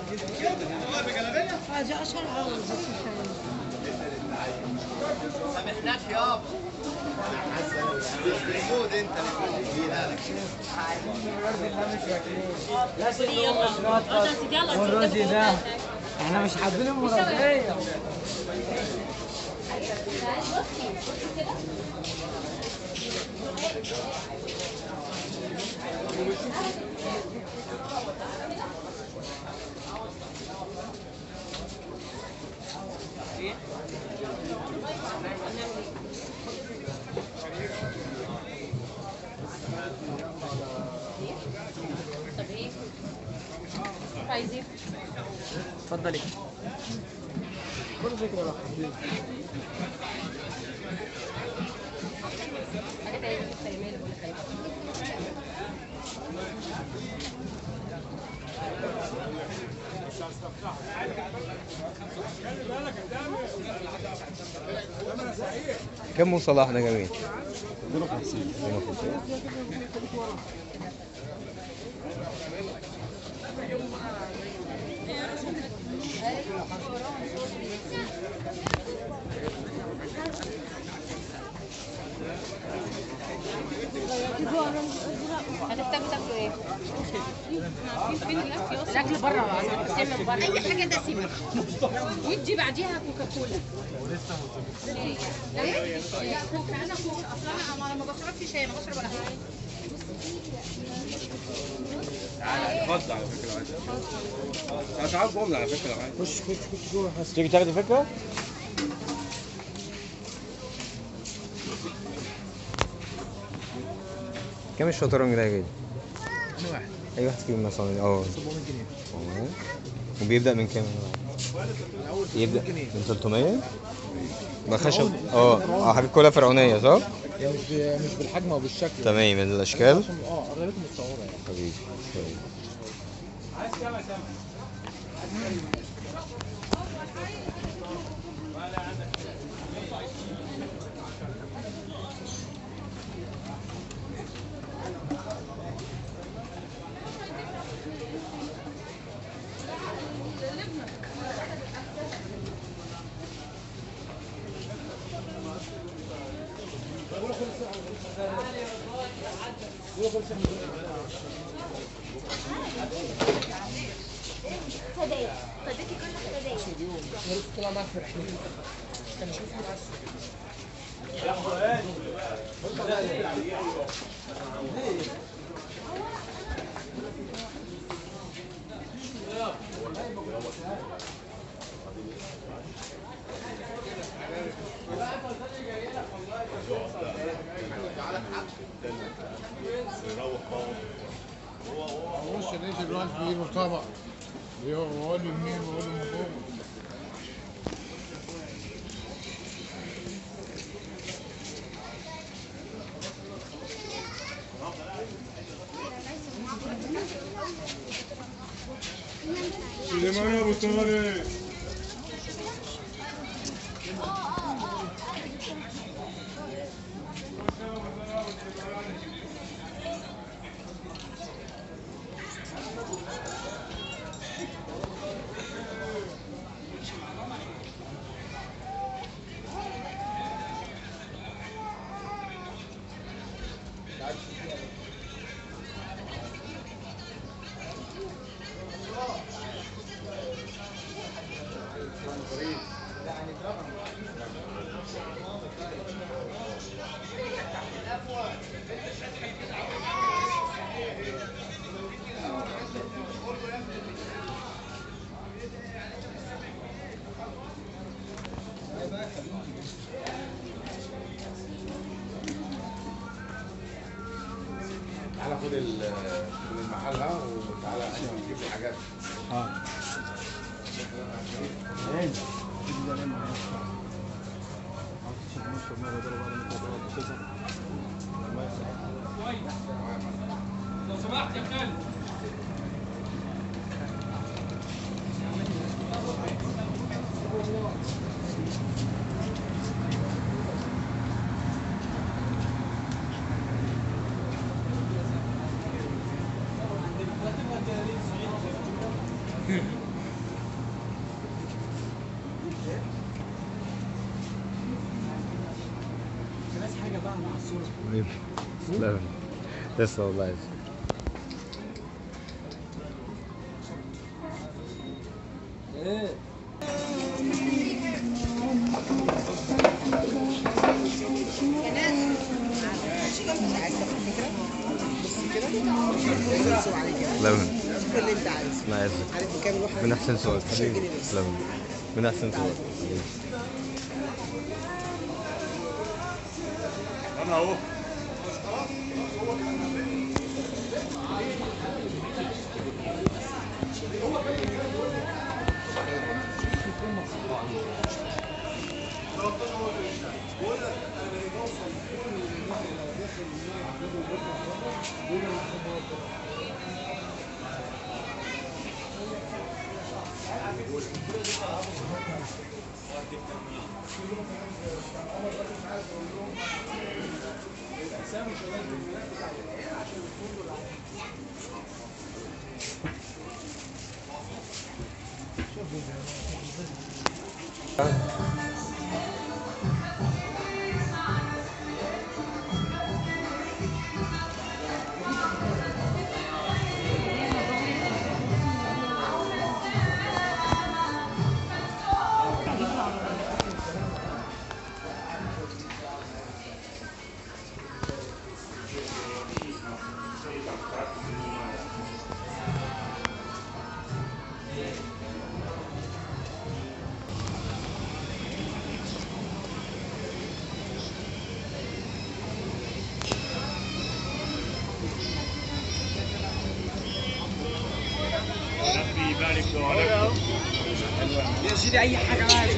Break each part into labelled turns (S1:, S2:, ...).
S1: حاجة أشهر عاوز
S2: سامحناك يابا محمود انت
S3: والرازي ده احنا مش حابين المرضية
S4: عايزين
S3: اتفضلي
S4: حاجه تانية في التيمية اللي بقول لك عليها
S5: كم مو صلاح ده جميل
S4: هتحتاجوا تاكلوا ايه؟ الاكل بره عشان من بره اي حاجه دسمه وتجي بعديها كوكاكولا ليه؟ لا كوكا انا كوكا اصلا انا ما بشربش شاي انا بشرب ولا حاجه
S6: تعالى اتفضل على فكره عادي انا تعال جمله على فكره عادي
S3: خش خش خش جوه حسن
S5: تيجي تاخدي فكرة؟ كم الشطرنج ده يا جدي؟
S3: انا واحد
S5: أي واحد فيهم مثلا اه
S3: 700 جنيه
S5: والله. وبيبدأ من كام؟
S3: الاول
S5: يبدأ
S3: 300 جنيه
S5: من 300 ده خشب اه اه حاجة كلها فرعونية صح؟
S3: هي مش ب- مش بالحجم او بالشكل
S5: تمام من الأشكال
S3: عشان اه اغلبيتهم مستعوره يعني
S5: حبيبي حبيبي.
S3: طلع معاك في رحلتي كان اشوف
S7: بص لقيت الواد في ايده طبق بيقول له منين بيقول له من فوق سليمان ابو طارق
S6: تعالى خد ال- خد المحل ده وتعالى عشان نجيب لي حاجات
S5: حبيبي تسلم لسه والله يا زين. تسلم
S3: اللي انت عايزه
S5: الله يعزك
S3: عارف بكام الواحد
S5: من احسن سؤال
S3: 15
S5: حبيبي
S3: جنيه بس
S5: تسلم من احسن سؤال حبيبي.
S6: انا اهو ربي يبارك دعائك
S3: يا سيدي اي حاجه عايز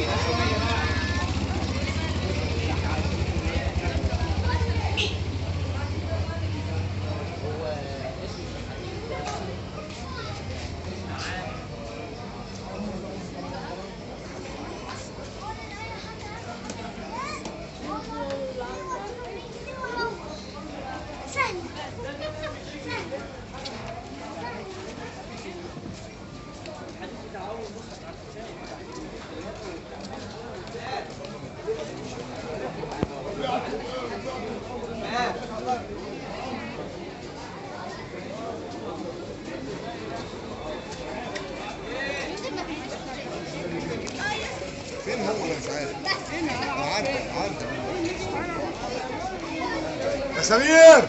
S7: فين هو انا مش عارف عدى عدى يا سمير